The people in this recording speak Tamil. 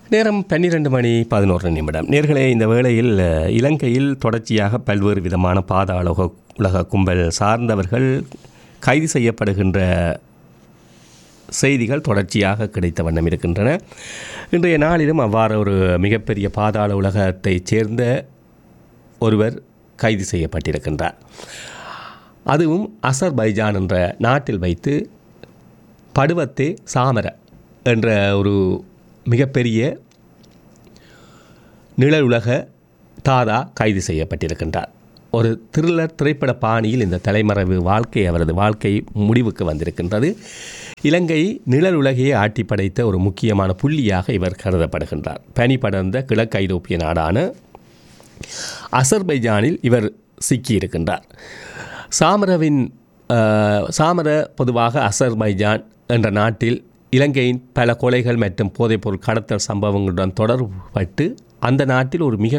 நேரம் பன்னிரெண்டு மணி பதினோரு நிமிடம் நேர்களே இந்த வேளையில் அஹ், இலங்கையில் தொடர்ச்சியாக பல்வேறு விதமான பாதாள உலக உலக கும்பல் சார்ந்தவர்கள் கைது செய்யப்படுகின்ற செய்திகள் தொடர்ச்சியாக கிடைத்த வண்ணம் இருக்கின்றன இன்றைய நாளிலும் அவ்வாறு ஒரு மிகப்பெரிய பாதாள உலகத்தைச் சேர்ந்த ஒருவர் கைது செய்யப்பட்டிருக்கின்றார் அதுவும் அசர்பைஜான் என்ற நாட்டில் வைத்து படுவத்தே சாமர என்ற ஒரு மிகப்பெரிய நிழலுலக தாதா கைது செய்யப்பட்டிருக்கின்றார் ஒரு த்ரில்லர் திரைப்பட பாணியில் இந்த தலைமறைவு வாழ்க்கை அவரது வாழ்க்கை முடிவுக்கு வந்திருக்கின்றது இலங்கை நிழல் உலகையே ஆட்டி படைத்த ஒரு முக்கியமான புள்ளியாக இவர் கருதப்படுகின்றார் பனி படர்ந்த கிழக்கு ஐரோப்பிய நாடான அசர்பைஜானில் இவர் சிக்கியிருக்கின்றார் சாமரவின் அஹ், சாமர பொதுவாக அசர்பைஜான் என்ற நாட்டில் இலங்கையின் பல கொலைகள் மற்றும் போதைப்பொருள் கடத்தல் சம்பவங்களுடன் தொடர்பட்டு அந்த நாட்டில் ஒரு மிக